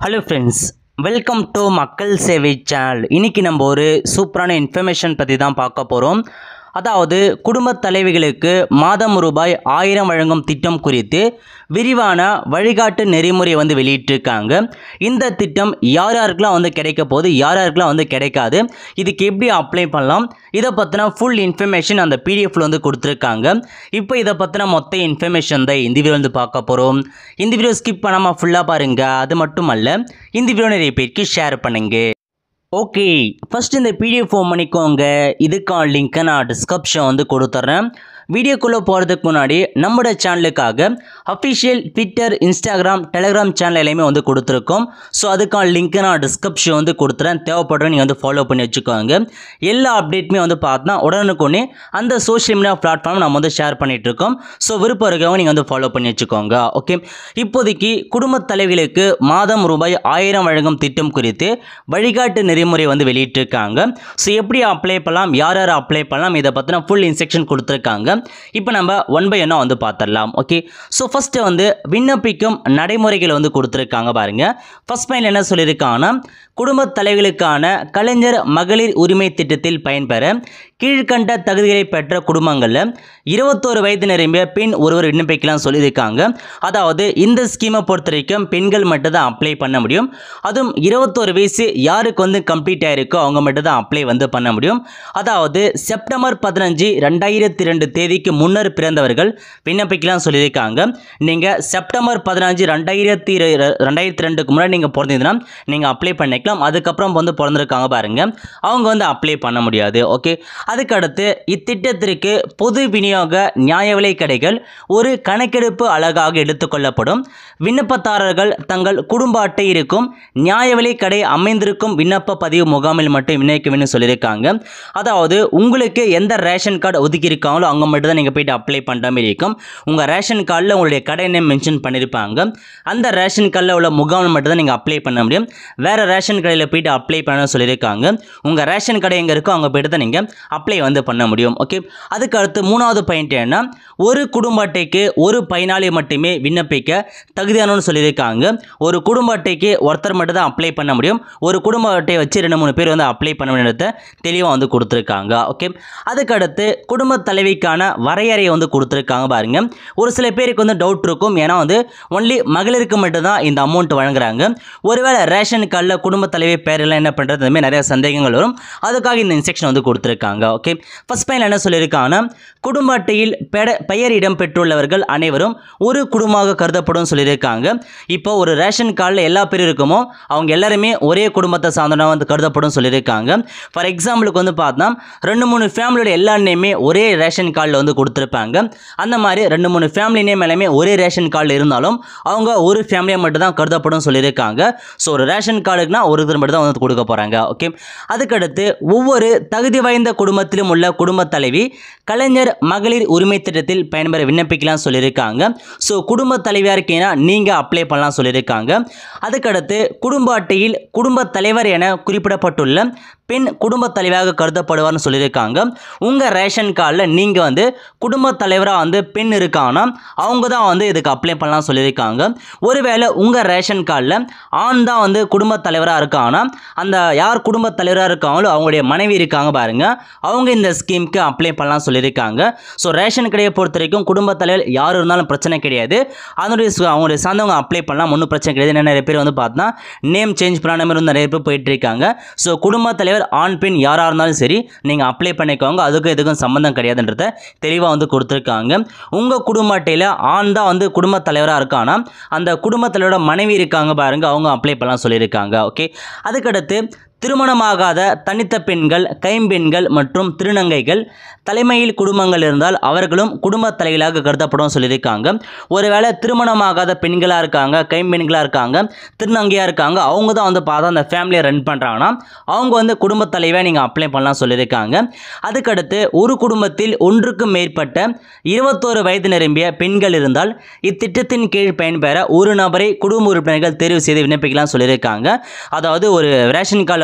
hello friends welcome to மக்கள் சேவை channel இன்னைக்கு நம்ம ஒரு சூப்பரான இன்ஃபர்மேஷன் பற்றி தான் பார்க்க போகிறோம் அதாவது குடும்பத் தலைவிகளுக்கு மாதம் ரூபாய் ஆயிரம் வழங்கும் திட்டம் குறித்து விரிவான வழிகாட்டு நெறிமுறை வந்து வெளியிட்டிருக்காங்க இந்த திட்டம் யார் யாருக்கெல்லாம் வந்து கிடைக்க போகுது யார் யாருக்கெல்லாம் வந்து கிடைக்காது இதுக்கு எப்படி அப்ளை பண்ணலாம் இதை பற்றின ஃபுல் இன்ஃபர்மேஷன் அந்த பிடிஎஃப்ல வந்து கொடுத்துருக்காங்க இப்போ இதை பற்றின மொத்த இன்ஃபர்மேஷன் தான் இந்த வீடியோ வந்து பார்க்க போகிறோம் இந்த வீடியோ ஸ்கிப் பண்ணாமல் ஃபுல்லாக பாருங்கள் அது மட்டும் அல்ல இந்த வீடியோ நிறைய பேருக்கு ஷேர் பண்ணுங்க ஓகே ஃபஸ்ட் இந்த பிடிஎஃப் ஃபோன் பண்ணிக்கோங்க இதுக்கான லிங்க்கை நான் டிஸ்கிரிப்ஷன் வந்து கொடுத்துட்றேன் வீடியோக்குள்ளே போகிறதுக்கு முன்னாடி நம்மளோட சேனலுக்காக official Twitter Instagram Telegram channel எல்லாமே வந்து கொடுத்துருக்கோம் ஸோ அதுக்கான லிங்க்கை நான் டிஸ்கிரிப்ஷன் வந்து கொடுத்துறேன் தேவைப்படுற நீங்கள் வந்து ஃபாலோ பண்ணி வச்சுக்கோங்க எல்லா அப்டேட்டுமே வந்து பார்த்தா உடனுக்குடனே அந்த சோஷியல் மீடியா பிளாட்ஃபார்ம் நம்ம வந்து ஷேர் பண்ணிட்டு இருக்கோம் ஸோ விருப்பம் இருக்கவங்க நீங்கள் வந்து ஃபாலோ பண்ணி வச்சுக்கோங்க ஓகே இப்போதைக்கு குடும்பத் தலைவிகளுக்கு மாதம் ரூபாய் ஆயிரம் வழங்கும் திட்டம் குறித்து வழிகாட்டு நெறிமுறை வந்து வெளியிட்டிருக்காங்க ஸோ எப்படி அப்ளை பண்ணலாம் யார் யார் அப்ளை பண்ணலாம் இதை பற்றின ஃபுல் இன்ஸ்ட்ரக்ஷன் கொடுத்துருக்காங்க இப்போ நம்ம ஒன் பை ஒன்னாக வந்து பார்த்துடலாம் ஓகே ஸோ ஃபஸ்ட்டு வந்து விண்ணப்பிக்கும் நடைமுறைகள் வந்து கொடுத்துருக்காங்க பாருங்க ஃபர்ஸ்ட் பாயிண்ட் என்ன சொல்லியிருக்காங்கன்னா குடும்பத் தலைவிகளுக்கான கலைஞர் மகளிர் உரிமை திட்டத்தில் பயன்பெற கீழ்கண்ட தகுதிகளை பெற்ற குடும்பங்களில் இருபத்தோரு வயது நிரம்பிய பெண் ஒருவர் விண்ணப்பிக்கலாம் சொல்லியிருக்காங்க அதாவது இந்த ஸ்கீமை பொறுத்த வரைக்கும் பெண்கள் மட்டும் தான் அப்ளை பண்ண முடியும் அதுவும் இருபத்தோரு வயசு யாருக்கு வந்து கம்ப்ளீட் ஆயிருக்கோ அவங்க மட்டும் தான் அப்ளை வந்து பண்ண முடியும் அதாவது செப்டம்பர் பதினஞ்சு ரெண்டாயிரத்தி ரெண்டு தேதிக்கு முன்னர் பிறந்தவர்கள் விண்ணப்பிக்கலாம் சொல்லியிருக்காங்க நீங்கள் செப்டம்பர் பதினஞ்சு ரெண்டாயிரத்தி இரு- ரெண்டாயிரத்தி ரெண்டுக்கு முன்னாடி நீங்கள் பிறந்தீங்கன்னா நீங்கள் அப்ளை பண்ணிக்கலாம் அதுக்கப்புறம் வந்து பிறந்திருக்காங்க பாருங்க அவங்க வந்து அப்ளை பண்ண முடியாது ஓகே அதுக்கடுத்து இத்திட்டத்திற்கு பொது விநியோக நியாய விலை கடைகள் ஒரு கணக்கெடுப்பு அழகாக எடுத்துக்கொள்ளப்படும் விண்ணப்பதாரர்கள் தங்கள் குடும்ப அட்டை இருக்கும் நியாய விலை கடை அமைந்திருக்கும் விண்ணப்ப பதிவு முகாமில் மட்டும் விண்ணப்பிக்க வேண்டும் சொல்லியிருக்காங்க அதாவது உங்களுக்கு எந்த ரேஷன் கார்டு ஒதுக்கி இருக்காங்களோ அங்கே மட்டும் தான் நீங்கள் போயிட்டு அப்ளை பண்ணுற மாதிரி இருக்கும் உங்கள் ரேஷன் கார்டில் உங்களுடைய கடை நேம் மென்ஷன் பண்ணியிருப்பாங்க அந்த ரேஷன் கார்டில் உள்ள முகாமில் மட்டும் தான் நீங்கள் அப்ளை பண்ண முடியும் வேறு ரேஷன் கடையில் போயிட்டு அப்ளை பண்ண சொல்லியிருக்காங்க உங்கள் ரேஷன் கடை எங்கே இருக்கோ அங்கே போயிட்டு தான் நீங்கள் அப்ளை வந்து பண்ண முடியும் ஓகே அதுக்கு அடுத்து மூணாவது பாயிண்ட் என்ன ஒரு குடும்ப அட்டைக்கு ஒரு பயனாளி மட்டுமே விண்ணப்பிக்க தகுதியானவன்னு சொல்லியிருக்காங்க ஒரு குடும்ப அட்டைக்கு ஒருத்தர் மட்டும் தான் அப்ளை பண்ண முடியும் ஒரு குடும்ப அட்டையை வச்சு ரெண்டு மூணு பேர் வந்து அப்ளை பண்ண வேண்டியதை தெளிவாக வந்து கொடுத்துருக்காங்க ஓகே அதுக்கு அடுத்து குடும்ப தலைவிக்கான வரையறையை வந்து கொடுத்துருக்காங்க பாருங்க ஒரு சில பேருக்கு வந்து டவுட் இருக்கும் ஏன்னா வந்து ஒன்லி மகளிருக்கு மட்டும்தான் இந்த அமௌண்ட் வழங்குறாங்க ஒருவேளை ரேஷன் கார்டில் குடும்ப தலைவி பேரெல்லாம் என்ன பண்ணுறது இந்த மாதிரி நிறைய சந்தேகங்கள் வரும் அதுக்காக இந்த இன்ஸ்ட்ரக்ஷன் வந்து கொடுத்துருக்காங்க ஓகே ஃபர்ஸ்ட் பாயிண்ட் என்ன சொல்லியிருக்காங்கன்னா குடும்ப அட்டையில் பெட- பெயர் இடம் பெற்றுள்ளவர்கள் அனைவரும் ஒரு குடும்பமாக கருதப்படும் சொல்லியிருக்காங்க இப்போ ஒரு ரேஷன் கார்டில் எல்லா பேரும் இருக்குமோ அவங்க எல்லாருமே ஒரே குடும்பத்தை சார்ந்தவங்க வந்து கருதப்படும் சொல்லியிருக்காங்க ஃபார் எக்ஸாம்பிளுக்கு வந்து பார்த்தா ரெண்டு மூணு ஃபேமிலியோட எல்லா நேமே ஒரே ரேஷன் கார்டில் வந்து கொடுத்துருப்பாங்க அந்த மாதிரி ரெண்டு மூணு ஃபேமிலி நேம் எல்லாமே ஒரே ரேஷன் கார்டில் இருந்தாலும் அவங்க ஒரு ஃபேமிலியை மட்டும் தான் கருதப்படும் சொல்லியிருக்காங்க ஸோ ஒரு ரேஷன் கார்டுக்குனா ஒரு இது மட்டும் தான் வந்து கொடுக்க போகிறாங்க ஓகே அதுக்கடுத்து ஒவ்வொரு தகுதி வாய்ந்த குடும்பத்திலும் உள்ள குடும்ப தலைவி கலைஞர் மகளிர் உரிமை திட்டத்தில் பயன்பெற விண்ணப்பிக்கலாம் சொல்லியிருக்காங்க ஸோ குடும்ப தலைவியாக இருக்கீங்கன்னா நீங்கள் அப்ளை பண்ணலாம் சொல்லியிருக்காங்க அதுக்கடுத்து குடும்ப அட்டையில் குடும்ப தலைவர் என குறிப்பிடப்பட்டுள்ள பெண் குடும்ப தலைவராக கருதப்படுவார்னு சொல்லியிருக்காங்க உங்கள் ரேஷன் கார்டில் நீங்கள் வந்து குடும்ப தலைவராக வந்து பெண் இருக்காங்கன்னா அவங்க தான் வந்து இதுக்கு அப்ளை பண்ணலாம் சொல்லியிருக்காங்க ஒருவேளை உங்கள் ரேஷன் கார்டில் ஆண் தான் வந்து குடும்ப தலைவராக இருக்காங்கன்னா அந்த யார் குடும்ப தலைவராக இருக்காங்களோ அவங்களுடைய மனைவி இருக்காங்க பாருங்க அவங்க இந்த ஸ்கீமுக்கு அப்ளை பண்ணலாம் சொல்லியிருக்காங்க ஸோ ரேஷன் கடையை பொறுத்த வரைக்கும் குடும்ப தலைவர் யார் இருந்தாலும் பிரச்சனை கிடையாது அதனுடைய சு- அவங்களுடைய சார்ந்தவங்க அப்ளை பண்ணலாம் ஒன்றும் பிரச்சனை கிடையாது ஏன்னா நிறைய பேர் வந்து பார்த்தா நேம் சேஞ்ச் பண்ணாத மாதிரி வந்து நிறைய பேர் போயிட்டு இருக்காங்க ஸோ குடும்ப தலைவர் ஆண் பெண் யாராக இருந்தாலும் சரி நீங்கள் அப்ளை பண்ணிக்கோங்க அதுக்கும் இதுக்கும் சம்மந்தம் கிடையாதுன்றத தெளிவாக வந்து கொடுத்துருக்காங்க உங்கள் குடும்ப அட்டையில் ஆண் தான் வந்து குடும்ப தலைவராக இருக்கானா அந்த குடும்ப தலைவரோட மனைவி இருக்காங்க பாருங்க அவங்க அப்ளை பண்ணலாம் சொல்லியிருக்காங்க ஓகே அதுக்கடுத்து திருமணமாகாத தனித்த பெண்கள் கைம்பெண்கள் மற்றும் திருநங்கைகள் தலைமையில் குடும்பங்கள் இருந்தால் அவர்களும் குடும்ப தலைவிகளாக கருதப்படும் சொல்லியிருக்காங்க ஒருவேளை திருமணமாகாத பெண்களாக இருக்காங்க கைம்பெண்களாக இருக்காங்க திருநங்கையாக இருக்காங்க அவங்க தான் வந்து பார்த்தா அந்த ஃபேமிலியை ரன் பண்ணுறாங்கன்னா அவங்க வந்து குடும்ப தலைவியாக நீங்கள் அப்ளை பண்ணலாம் சொல்லியிருக்காங்க அதுக்கடுத்து ஒரு குடும்பத்தில் ஒன்றுக்கும் மேற்பட்ட இருபத்தோரு வயது நிரம்பிய பெண்கள் இருந்தால் இத்திட்டத்தின் கீழ் பயன்பெற ஒரு நபரை குடும்ப உறுப்பினர்கள் தேர்வு செய்து விண்ணப்பிக்கலாம் சொல்லியிருக்காங்க அதாவது ஒரு ரேஷன் கார்டில் வந்து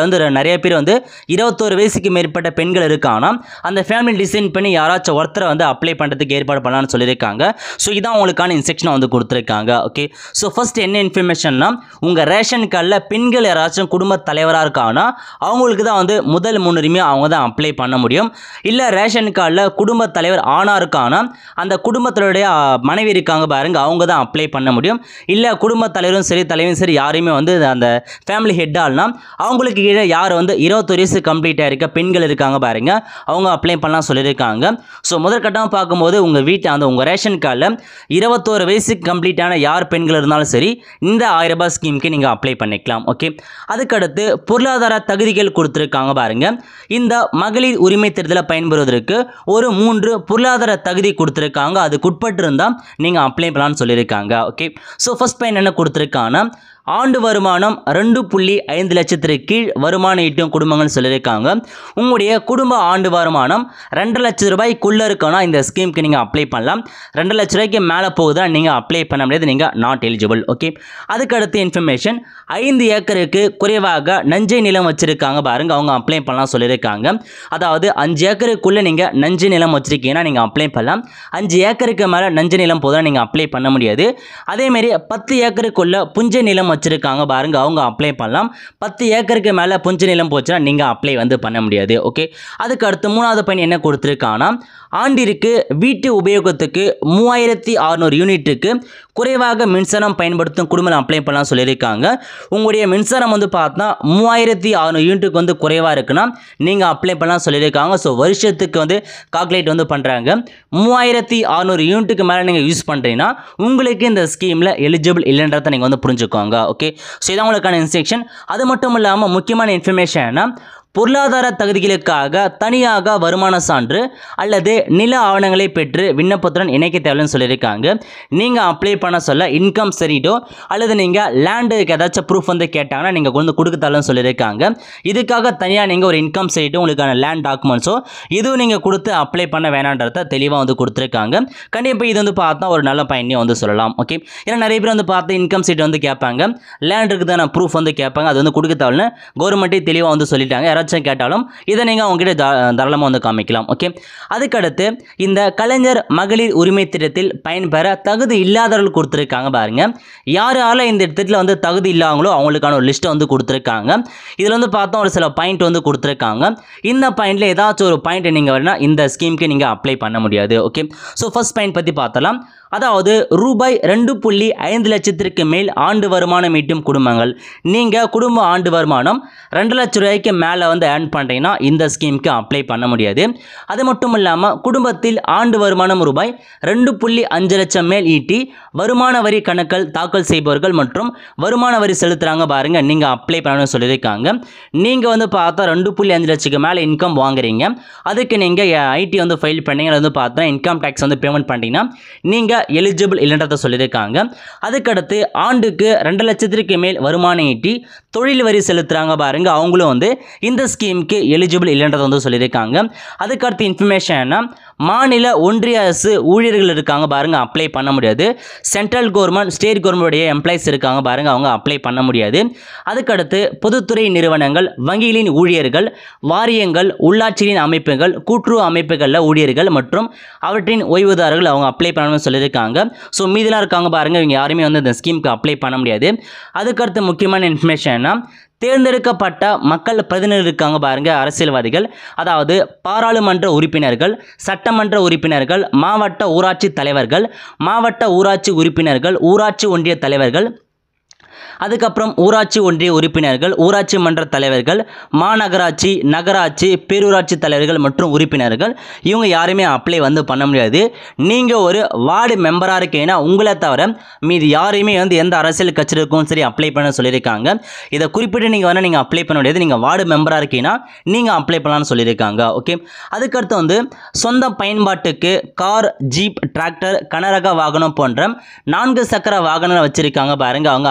வந்து நிறைய பேர் வந்து இருபத்தோரு வயசுக்கு மேற்பட்ட பெண்கள் இருக்காங்கன்னா அந்த ஃபேமிலி டிசைன் பண்ணி யாராச்சும் ஒருத்தரை வந்து அப்ளை பண்ணுறதுக்கு ஏற்பாடு பண்ணலாம்னு சொல்லியிருக்காங்க ஸோ இதான் உங்களுக்கான இன்ஸ்ட்ரக்ஷன் வந்து கொடுத்துருக்காங்க ஓகே ஸோ ஃபர்ஸ்ட் என்ன இன்ஃபர்மேஷன்னா உங்கள் ரேஷன் கார்டில் பெண்கள் யாராச்சும் குடும்ப தலைவராக இருக்காங்கன்னா அவங்களுக்கு தான் வந்து முதல் முன்னுரிமை அவங்க தான் அப்ளை பண்ண முடியும் இல்லை ரேஷன் கார்டில் குடும்ப தலைவர் ஆணாக இருக்காங்கன்னா அந்த குடும்பத்தினுடைய ஆ, மனைவி இருக்காங்க பாருங்க அவங்க தான் அப்ளை பண்ண முடியும் இல்லை குடும்ப தலைவரும் சரி தலைவரும் சரி யாரையுமே வந்து அந்த ஃபேமிலி ஹெட் ஆள்னா அவங்களுக்கு கீழே யார் வந்து இருபத்தொரு வயசு கம்ப்ளீட் ஆயிருக்க பெண்கள் இருக்காங்க பாருங்க அவங்க அப்ளை பண்ணலாம் சொல்லியிருக்காங்க ஸோ முதற்கட்டமாக பார்க்கும்போது உங்கள் வீட்டில் அந்த உங்கள் ரேஷன் கார்டில் இருபத்தோரு வயசுக்கு கம்ப்ளீட்டான யார் பெண்கள் இருந்தாலும் சரி இந்த ஆயிரம் ரூபாய் ஸ்கீமுக்கு நீங்கள் அப்ளை பண்ணிக்கலாம் ஓகே அதுக்கடுத்து பொருளாதார தகுதிகள் கொடுத்துருக்காங்க பாருங்க இந்த மகளிர் உரிமை தேர்தலில் பயன்பெறுவதற்கு ஒரு மூன்று பொருளாதார தகுதி கொடுத்துருக்காங்க அதுக்கு உட்பட்டு இருந்தால் நீங்கள் அப்ளை பண்ணலாம்னு சொல்லியிருக்காங்க ஓகே ஸோ ஃபர்ஸ்ட் பாயிண்ட் என்ன கொடுத்துருக்காங்கன்னா ஆண்டு வருமானம் ரெண்டு புள்ளி ஐந்து லட்சத்திற்கு கீழ் வருமானம் ஈட்டும் குடும்பங்கள் சொல்லியிருக்காங்க உங்களுடைய குடும்ப ஆண்டு வருமானம் ரெண்டு லட்சம் ரூபாய்க்குள்ளே இருக்கணும் இந்த ஸ்கீமுக்கு நீங்கள் அப்ளை பண்ணலாம் ரெண்டு லட்ச ரூபாய்க்கு மேலே போகுதா நீங்கள் அப்ளை பண்ண முடியாது நீங்கள் நாட் எலிஜிபிள் ஓகே அதுக்கு அடுத்த இன்ஃபர்மேஷன் ஐந்து ஏக்கருக்கு குறைவாக நஞ்சை நிலம் வச்சுருக்காங்க பாருங்க அவங்க அப்ளை பண்ணலாம் சொல்லியிருக்காங்க அதாவது அஞ்சு ஏக்கருக்குள்ளே நீங்கள் நஞ்சு நிலம் வச்சுருக்கீங்கன்னா நீங்கள் அப்ளை பண்ணலாம் அஞ்சு ஏக்கருக்கு மேலே நஞ்சு நிலம் போதும் நீங்கள் அப்ளை பண்ண முடியாது அதேமாரி பத்து ஏக்கருக்குள்ள புஞ்ச நிலம் வச்சுருக்காங்க பாருங்க அவங்க அப்ளை பண்ணலாம் பத்து ஏக்கருக்கு மேலே புஞ்ச நிலம் போச்சுன்னா நீங்கள் அப்ளை வந்து பண்ண முடியாது ஓகே அதுக்கு அடுத்து மூணாவது பையன் என்ன கொடுத்துருக்காங்கன்னா ஆண்டிற்கு வீட்டு உபயோகத்துக்கு மூவாயிரத்தி அறநூறு யூனிட்டுக்கு குறைவாக மின்சாரம் பயன்படுத்தும் குடும்பம் அப்ளை பண்ணலாம் சொல்லியிருக்காங்க உங்களுடைய மின்சாரம் வந்து பார்த்தா மூவாயிரத்தி அறநூறு யூனிட்டுக்கு வந்து குறைவாக இருக்குன்னா நீங்கள் அப்ளை பண்ணலாம் சொல்லியிருக்காங்க ஸோ வருஷத்துக்கு வந்து கால்குலேட் வந்து பண்ணுறாங்க மூவாயிரத்தி அறநூறு யூனிட்டுக்கு மேலே நீங்கள் யூஸ் பண்ணுறீங்கன்னா உங்களுக்கு இந்த ஸ்கீமில் எலிஜிபிள் இல்லைன்றதை நீங்கள் வந்து புரிஞ்சுக்கோங்க ஓகே ஸோ இதான் உங்களுக்கான இன்ஸ்ட்ரக்ஷன் அது மட்டும் இல்லாமல் முக்கியமான இன்ஃபர்மேஷன்னா பொருளாதார தகுதிகளுக்காக தனியாக வருமான சான்று அல்லது நில ஆவணங்களை பெற்று விண்ணப்பத்துடன் இணைக்க தேவைன்னு சொல்லியிருக்காங்க நீங்கள் அப்ளை பண்ண சொல்ல இன்கம் சரிட்டோ அல்லது நீங்கள் லேண்டுக்கு ஏதாச்சும் ப்ரூஃப் வந்து கேட்டாங்கன்னா நீங்கள் கொண்டு கொடுக்க தேவைன்னு சொல்லியிருக்காங்க இதுக்காக தனியாக நீங்கள் ஒரு இன்கம் சரிட்டோ உங்களுக்கான லேண்ட் டாக்குமெண்ட்ஸோ இதுவும் நீங்கள் கொடுத்து அப்ளை பண்ண வேணான்றத தெளிவாக வந்து கொடுத்துருக்காங்க கண்டிப்பாக இது வந்து பார்த்தா ஒரு நல்ல பயனையும் வந்து சொல்லலாம் ஓகே ஏன்னா நிறைய பேர் வந்து பார்த்து இன்கம் சீட் வந்து கேட்பாங்க லேண்ட் இருக்குதான ப்ரூஃப் வந்து கேட்பாங்க அது வந்து கொடுக்க தேவைன்னு கவர்மெண்ட்டே தெளிவாக வந்து சொல்லிட்டாங்க யாராச்சும் கேட்டாலும் இதை நீங்கள் அவங்ககிட்ட தா தாராளமாக வந்து காமிக்கலாம் ஓகே அதுக்கடுத்து இந்த கலைஞர் மகளிர் உரிமை திட்டத்தில் பயன்பெற தகுதி இல்லாதவர்கள் கொடுத்துருக்காங்க பாருங்க யார் யாரால இந்த திட்டத்தில் வந்து தகுதி இல்லாங்களோ அவங்களுக்கான ஒரு லிஸ்ட்டை வந்து கொடுத்துருக்காங்க இதில் வந்து பார்த்தா ஒரு சில பாயிண்ட் வந்து கொடுத்துருக்காங்க இந்த பாயிண்ட்ல ஏதாச்சும் ஒரு பாயிண்ட் நீங்கள் வரனா இந்த ஸ்கீமுக்கு நீங்கள் அப்ளை பண்ண முடியாது ஓகே ஸோ ஃபர்ஸ்ட் பாயிண்ட் பற்றி பார்த்தலாம் அதாவது ரூபாய் ரெண்டு புள்ளி ஐந்து லட்சத்திற்கு மேல் ஆண்டு வருமானம் ஈட்டும் குடும்பங்கள் நீங்கள் குடும்ப ஆண்டு வருமானம் ரெண்டு லட்ச ரூபாய்க்கு மேலே வந்து ஏர்ன் பண்ணுறீங்கன்னா இந்த ஸ்கீமுக்கு அப்ளை பண்ண முடியாது அது மட்டும் இல்லாமல் குடும்பத்தில் ஆண்டு வருமானம் ரூபாய் ரெண்டு புள்ளி அஞ்சு லட்சம் மேல் ஈட்டி வருமான வரி கணக்குகள் தாக்கல் செய்பவர்கள் மற்றும் வருமான வரி செலுத்துகிறாங்க பாருங்கள் நீங்கள் அப்ளை பண்ணணும்னு சொல்லியிருக்காங்க நீங்கள் வந்து பார்த்தா ரெண்டு புள்ளி அஞ்சு லட்சத்துக்கு மேலே இன்கம் வாங்குறீங்க அதுக்கு நீங்கள் ஐடி வந்து ஃபைல் பண்ணீங்க அது வந்து பார்த்தா இன்கம் டேக்ஸ் வந்து பேமெண்ட் பண்ணிட்டீங்கன்னா நீங்கள் எலிஜிபிள் இல்லைன்றத சொல்லியிருக்காங்க அதுக்கடுத்து ஆண்டுக்கு ரெண்டு லட்சத்திற்கு மேல் வருமானம் ஈட்டி தொழில் வரி செலுத்துகிறாங்க பாருங்க அவங்களும் வந்து இந்த ஸ்கீமுக்கு எலிஜிபிள் இல்லைன்றதை வந்து சொல்லியிருக்காங்க அதுக்கடுத்து இன்ஃபர்மேஷன்னா மாநில ஒன்றிய அரசு ஊழியர்கள் இருக்காங்க பாருங்க அப்ளை பண்ண முடியாது சென்ட்ரல் கவர்மெண்ட் ஸ்டேட் கவர்மெண்ட்டுடைய எம்ப்ளாயிஸ் இருக்காங்க பாருங்க அவங்க அப்ளை பண்ண முடியாது அதுக்கடுத்து பொதுத்துறை நிறுவனங்கள் வங்கிகளின் ஊழியர்கள் வாரியங்கள் உள்ளாட்சியின் அமைப்புகள் கூட்டுறவு அமைப்புகளில் ஊழியர்கள் மற்றும் அவற்றின் ஓய்வுதாரர்கள் அவங்க அப்ளை பண்ணணும்னு சொல்லியிருக்காங்க ஸோ மீதிலாம் இருக்காங்க பாருங்க இவங்க யாருமே வந்து இந்த ஸ்கீமுக்கு அப்ளை பண்ண முடியாது அதுக்கடுத்து முக்கியமான இன்ஃபர்மேஷன்னா தேர்ந்தெடுக்கப்பட்ட மக்கள் பிரதிநிதிகள் இருக்காங்க பாருங்க அரசியல்வாதிகள் அதாவது பாராளுமன்ற உறுப்பினர்கள் சட்டமன்ற உறுப்பினர்கள் மாவட்ட ஊராட்சி தலைவர்கள் மாவட்ட ஊராட்சி உறுப்பினர்கள் ஊராட்சி ஒன்றிய தலைவர்கள் அதுக்கப்புறம் ஊராட்சி ஒன்றிய உறுப்பினர்கள் ஊராட்சி மன்ற தலைவர்கள் மாநகராட்சி நகராட்சி பேரூராட்சி தலைவர்கள் மற்றும் உறுப்பினர்கள் இவங்க யாருமே அப்ளை வந்து பண்ண முடியாது நீங்கள் ஒரு வார்டு மெம்பராக இருக்கீங்கன்னா உங்களை தவிர மீதி யாரையுமே வந்து எந்த அரசியல் கட்சிக்கும் சரி அப்ளை பண்ண சொல்லியிருக்காங்க இதை குறிப்பிட்டு நீங்கள் வந்து நீங்கள் அப்ளை பண்ண முடியாது நீங்கள் வார்டு மெம்பராக இருக்கீங்கன்னா நீங்கள் அப்ளை பண்ணலாம்னு சொல்லியிருக்காங்க ஓகே அதுக்கடுத்து வந்து சொந்த பயன்பாட்டுக்கு கார் ஜீப் டிராக்டர் கனரக வாகனம் போன்ற நான்கு சக்கர வாகனம் வச்சுருக்காங்க பாருங்க அவங்க அப்ளை பண்ண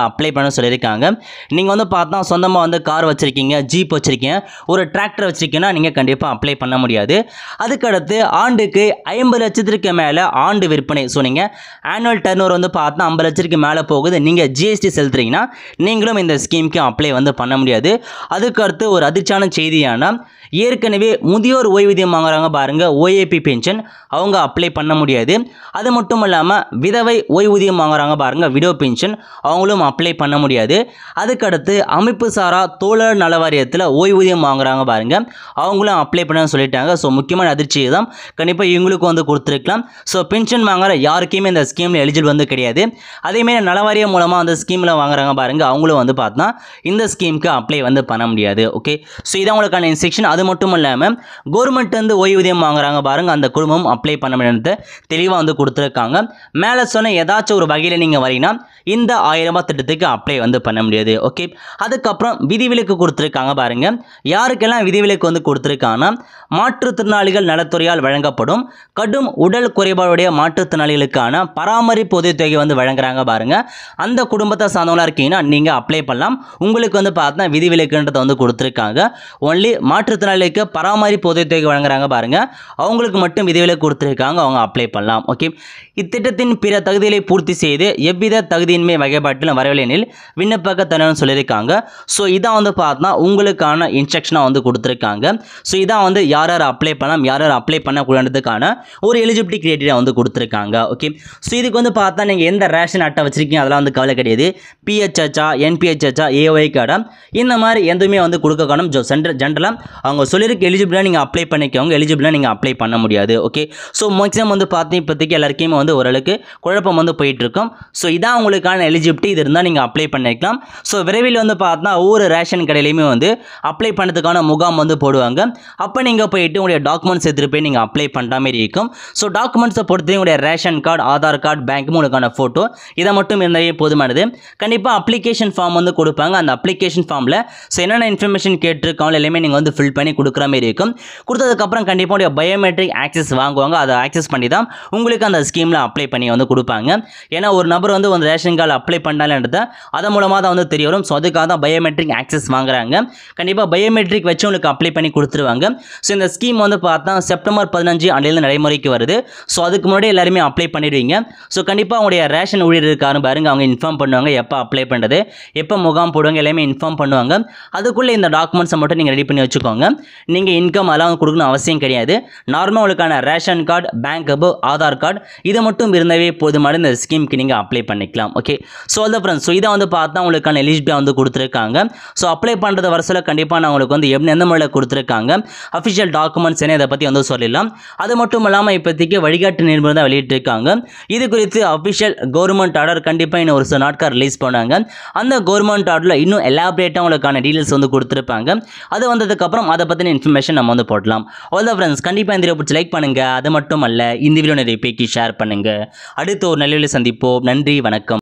பண்ண சொல்லியிருக்காங்க நீங்கள் வந்து பார்த்தா சொந்தமாக வந்து கார் வச்சுருக்கீங்க ஜீப் வச்சுருக்கீங்க ஒரு டிராக்டர் வச்சுருக்கீங்கன்னா நீங்கள் கண்டிப்பாக அப்ளை பண்ண முடியாது அதுக்கடுத்து ஆண்டுக்கு ஐம்பது லட்சத்திற்கு மேலே ஆண்டு விற்பனை ஸோ நீங்கள் ஆனுவல் டர்ன் வந்து பார்த்தா ஐம்பது லட்சத்துக்கு மேலே போகுது நீங்கள் ஜிஎஸ்டி செலுத்துறீங்கன்னா நீங்களும் இந்த ஸ்கீமுக்கு அப்ளை வந்து பண்ண முடியாது அதுக்கடுத்து ஒரு அதிர்ச்சியான செய்தியான ஏற்கனவே முதியோர் ஓய்வூதியம் வாங்குறாங்க பாருங்க ஓஏபி பென்ஷன் அவங்க அப்ளை பண்ண முடியாது அது மட்டும் இல்லாமல் விதவை ஓய்வூதியம் வாங்குறாங்க பாருங்க விடோ பென்ஷன் அவங்களும் அப்ளை பண்ண முடியாது அதுக்கடுத்து அமைப்பு சாரா தோழர் நல வாரியத்தில் ஓய்வூதியம் வாங்குறாங்க பாருங்க அவங்களும் அப்ளை பண்ண சொல்லிட்டாங்க ஸோ முக்கியமான அதிர்ச்சி தான் கண்டிப்பாக இவங்களுக்கு வந்து கொடுத்துருக்கலாம் ஸோ பென்ஷன் வாங்குற யாருக்குமே இந்த ஸ்கீமில் எலிஜிபிள் வந்து கிடையாது அதேமாரி நலவாரியம் மூலமாக அந்த ஸ்கீமில் வாங்குறாங்க பாருங்க அவங்களும் வந்து பார்த்தா இந்த ஸ்கீமுக்கு அப்ளை வந்து பண்ண முடியாது ஓகே ஸோ இதான் உங்களுக்கான இன்ஸ்ட்ரக்ஷன் அது மட்டும் இல்லாமல் கவர்மெண்ட் வந்து ஓய்வூதியம் வாங்குறாங்க பாருங்க அந்த குடும்பம் அப்ளை பண்ண முடியாது தெளிவாக வந்து கொடுத்துருக்காங்க மேலே சொன்ன ஏதாச்சும் ஒரு வகையில் நீங்கள் வரீங்கன்னா இந்த ஆயிரம் ரூபாய் திட்டத்துக்கு அப்ளை வந்து பண்ண முடியாது ஓகே அதுக்கப்புறம் விதிவிலக்கு கொடுத்துருக்காங்க பாருங்க யாருக்கெல்லாம் விதிவிலக்கு வந்து கொடுத்துருக்காங்கன்னா மாற்றுத்திறனாளிகள் நலத்துறையால் வழங்கப்படும் கடும் உடல் குறைபாடுடைய மாற்றுத்திறனாளிகளுக்கான பராமரிப்பு உதவித்தொகை வந்து வழங்குறாங்க பாருங்க அந்த குடும்பத்தை சார்ந்தவங்களா இருக்கீங்கன்னா நீங்கள் அப்ளை பண்ணலாம் உங்களுக்கு வந்து பார்த்தா விதிவிலக்குன்றதை வந்து கொடுத்துருக்காங்க ஒன்லி மாற்றுத்திறனாளிகளுக்கு பராமரிப்பு உதவித்தொகை வழங்குறாங்க பாருங்க அவங்களுக்கு மட்டும் விதிவிலக்கு கொடுத்துருக்காங்க அவங்க அப்ளை பண்ணலாம் ஓகே இத்திட்டத்தின் பிற தகுதிகளை பூர்த்தி செய்து எவ்வித தகுதியின்மை வகைப்பாட்டிலும் வரவில்லை எனில் விண்ணப்பக்க தரணும்னு சொல்லியிருக்காங்க ஸோ இதான் வந்து பார்த்தா உங்களுக்கான இன்ஸ்ட்ரக்ஷனாக வந்து கொடுத்துருக்காங்க ஸோ இதான் வந்து யார் யார் அப்ளை பண்ணலாம் யார் யார் அப்ளை பண்ணக்கூடாதுக்கான ஒரு எலிஜிபிலிட்டி கிரைட்டீரியா வந்து கொடுத்துருக்காங்க ஓகே ஸோ இதுக்கு வந்து பார்த்தா நீங்கள் எந்த ரேஷன் அட்டை வச்சிருக்கீங்க அதெல்லாம் வந்து கவலை கிடையாது பிஹெச்ஹெச்சா என்பிஹெச்ஹெச்சா ஏஒய் கார்டா இந்த மாதிரி எதுவுமே வந்து கொடுக்க காணும் ஜோ சென்ட்ரல் ஜென்ரலாக அவங்க சொல்லியிருக்க எலிஜிபிளாக நீங்கள் அப்ளை பண்ணிக்கோங்க எலிஜிபிளாக நீங்கள் அப்ளை பண்ண முடியாது ஓகே ஸோ மேக்ஸிமம் வந்து பார்த்தீங்க இப்போதைக்கு எல்லாருக்குமே வந்து ஓரளவுக்கு குழப்பம் வந்து போயிட்டு இருக்கும் ஸோ இதான் உங்களுக்கான எலிஜிபிலிட்டி இது இருந்தால் நீங்கள் அப்ளை பண்ணிக்கலாம் ஸோ விரைவில் வந்து பார்த்தா ஒவ்வொரு ரேஷன் கடையிலையுமே வந்து அப்ளை பண்ணுறதுக்கான முகாம் வந்து போடுவாங்க அப்போ நீங்கள் போயிட்டு உங்களுடைய டாக்குமெண்ட்ஸ் எடுத்துகிட்டு போய் நீங்கள் அப்ளை பண்ணுற மாதிரி இருக்கும் ஸோ டாக்குமெண்ட்ஸை பொறுத்து உங்களுடைய ration card Aadhaar card bank உங்களுக்கான ஃபோட்டோ இதை மட்டும் இருந்தாலே போதுமானது கண்டிப்பாக அப்ளிகேஷன் ஃபார்ம் வந்து கொடுப்பாங்க அந்த அப்ளிகேஷன் ஃபார்மில் ஸோ என்னென்ன இன்ஃபர்மேஷன் கேட்டிருக்காங்களோ எல்லாமே நீங்கள் வந்து ஃபில் பண்ணி கொடுக்குற மாதிரி இருக்கும் கொடுத்ததுக்கப்புறம் கண்டிப்பாக உடைய பயோமெட்ரிக் ஆக்சஸ் வாங்குவாங்க அதை ஆக்சஸ் பண்ணி தான் உங்களுக்கு அந்த ஸ்கீமில் அப்ளை பண்ணி வந்து கொடுப்பாங்க ஏன்னா ஒரு நபர் வந்து ஒரு ரேஷன் கார்டு அப்ளை பண்ணாலன்றத அதன் மூலமாக தான் வந்து தெரிய வரும் ஸோ அதுக்காக தான் பயோமெட்ரிக் ஆக்சஸ் வாங்குறாங்க கண்டிப்பாக பயோமெட்ரிக் வச்சு உங்களுக்கு அப்ளை பண்ணி கொடுத்துருவாங்க ஸோ இந்த ஸ்கீம் வந்து பார்த்தா செப்டம்பர் பதினஞ்சு அன்றையிலிருந்து நடைமுறைக்கு வருது ஸோ அதுக்கு முன்னாடி எல்லாருமே அப்ளை பண்ணிடுவீங்க ஸோ கண்டிப்பாக உங்களுடைய ரேஷன் ஊழியர் இருக்காரு பாருங்க அவங்க இன்ஃபார்ம் பண்ணுவாங்க எப்போ அப்ளை பண்ணுறது எப்போ முகாம் போடுவாங்க எல்லாமே இன்ஃபார்ம் பண்ணுவாங்க அதுக்குள்ளே இந்த டாக்குமெண்ட்ஸை மட்டும் நீங்கள் ரெடி பண்ணி வச்சுக்கோங்க நீங்கள் இன்கம் அதெல்லாம் கொடுக்கணும் அவசியம் கிடையாது நார்மலாக உங்களுக்கான ரேஷன் கார்டு பேங்க் அபோ ஆதார் கார்டு இது மட்டும் இருந்தாவே போதுமான இந்த ஸ்கீமுக்கு நீங்கள் அப்ளை பண்ணிக்கலாம் ஓகே ஸோ அந்த ஃப்ரெண்ட்ஸ் ஸோ இதை வந்து பார்த்தா உங்களுக்கான எலிஜிபிளாக வந்து கொடுத்துருக்காங்க ஸோ அப்ளை பண்ணுறது வருஷத்தில் கண்டிப்பாக நான் உங்களுக்கு வந்து எப்படி எந்த முறையில் கொடுத்துருக்காங்க அஃபிஷியல் டாக்குமெண்ட்ஸ் என்ன இதை பற்றி வந்து சொல்லலாம் அது மட்டும் இல்லாமல் இப்போதைக்கு வழிகாட்டு நெறிமுறை தான் வெளியிட்டிருக்காங்க இது குறித்து அஃபிஷியல் கவர்மெண்ட் ஆர்டர் கண்டிப்பாக இன்னும் ஒரு சில நாட்கள் ரிலீஸ் பண்ணாங்க அந்த கவர்மெண்ட் ஆர்டரில் இன்னும் எலாபரேட்டாக உங்களுக்கான டீடைல்ஸ் வந்து கொடுத்துருப்பாங்க அது வந்ததுக்கப்புறம் அதை பற்றின இன்ஃபர்மேஷன் நம்ம வந்து போடலாம் ஆல் த ஃப்ரெண்ட்ஸ் கண்டிப்பாக இந்த வீடியோ பிடிச்சி லைக் பண்ணுங்கள் அது மட்டும் அல்ல இந்த வீடியோ நிறைய பேக்கி ஷேர் பண்ணுங்கள் அடுத்த ஒரு நல்ல சந்திப்போம் நன்றி வணக்கம்